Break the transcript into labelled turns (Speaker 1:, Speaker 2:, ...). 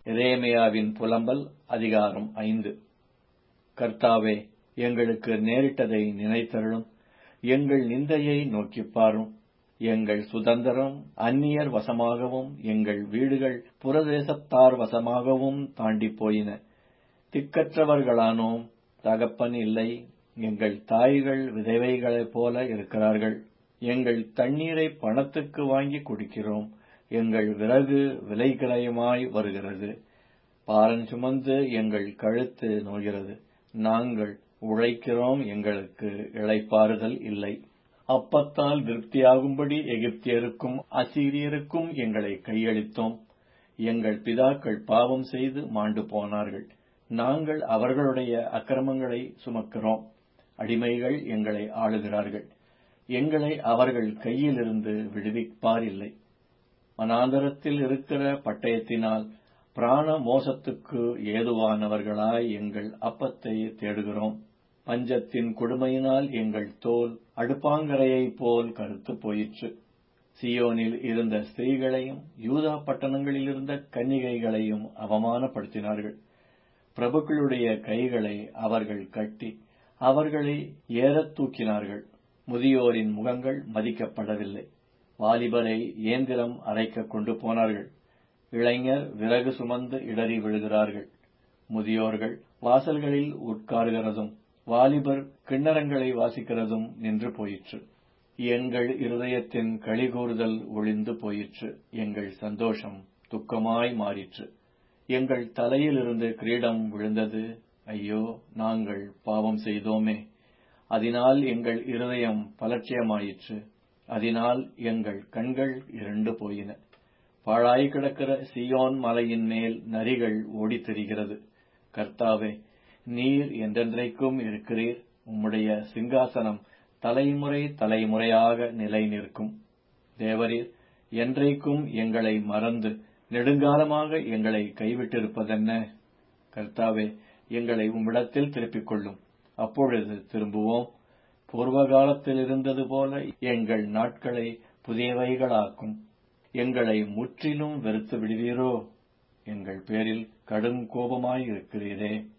Speaker 1: எரேமியாவின் புலம்பல் அதிகாரம் ஐந்து கர்த்தாவே எங்களுக்கு நேரிட்டதை நினைத்தருளும் எங்கள் நிந்தையை நோக்கிப் பாரும் எங்கள் சுதந்திரம் அந்நியர் வசமாகவும் எங்கள் வீடுகள் புறதேசத்தார் வசமாகவும் தாண்டிப் போயின திக்கற்றவர்களானோம் தகப்பன் இல்லை எங்கள் தாய்கள் விதவைகளைப் போல இருக்கிறார்கள் எங்கள் தண்ணீரை பணத்துக்கு வாங்கி குடிக்கிறோம் எங்கள் விறகு விலைக்கிரயமாய் வருகிறது பாரன் சுமந்து எங்கள் கழுத்து நோகிறது நாங்கள் உழைக்கிறோம் எங்களுக்கு இளைப்பாறுதல் இல்லை அப்பத்தால் திருப்தியாகும்படி எகிப்தியருக்கும் அசீரியருக்கும் எங்களை கையளித்தோம் எங்கள் பிதாக்கள் பாவம் செய்து மாண்டு போனார்கள் நாங்கள் அவர்களுடைய அக்கிரமங்களை சுமக்கிறோம் அடிமைகள் எங்களை ஆளுகிறார்கள் எங்களை அவர்கள் கையிலிருந்து விடுவிப்பார் இல்லை வனாந்தரத்தில் இருக்கிற பட்டயத்தினால் பிராண மோசத்துக்கு ஏதுவானவர்களாய் எங்கள் அப்பத்தை தேடுகிறோம் பஞ்சத்தின் கொடுமையினால் எங்கள் தோல் அடுப்பாங்கரையைப் போல் கருத்து போயிற்று சியோனில் இருந்த ஸ்திரீகளையும் யூதா பட்டணங்களில் இருந்த கன்னிகைகளையும் அவமானப்படுத்தினார்கள் பிரபுக்களுடைய கைகளை அவர்கள் கட்டி அவர்களை ஏறத் தூக்கினார்கள் முதியோரின் முகங்கள் மதிக்கப்படவில்லை வாலிபரை இயந்திரம் அரைக்க கொண்டு போனார்கள் இளைஞர் விறகு சுமந்து இடறி விழுகிறார்கள் முதியோர்கள் வாசல்களில் உட்காருகிறதும் வாலிபர் கிண்ணறங்களை வாசிக்கிறதும் நின்று போயிற்று எங்கள் இருதயத்தின் களிகூறுதல் ஒளிந்து போயிற்று எங்கள் சந்தோஷம் துக்கமாய் மாறிற்று எங்கள் தலையிலிருந்து கிரீடம் விழுந்தது ஐயோ நாங்கள் பாவம் செய்தோமே அதனால் எங்கள் இருதயம் பலட்சியமாயிற்று அதனால் எங்கள் கண்கள் இருண்டு போயின பாழாய் கிடக்கிற சியோன் மலையின் மேல் நரிகள் ஓடித் திரிகிறது கர்த்தாவே நீர் என்றென்றைக்கும் இருக்கிறீர் உம்முடைய சிங்காசனம் தலைமுறை தலைமுறையாக நிலை நிற்கும் தேவரீர் என்றைக்கும் எங்களை மறந்து நெடுங்காலமாக எங்களை கைவிட்டிருப்பதென்ன கர்த்தாவே எங்களை உம்மிடத்தில் திருப்பிக் கொள்ளும் அப்பொழுது திரும்புவோம் பூர்வ காலத்தில் இருந்தது போல எங்கள் நாட்களை புதியவைகளாக்கும் எங்களை முற்றிலும் வெறுத்து விடுவீரோ எங்கள் பேரில் கடும் கோபமாயிருக்கிறீரே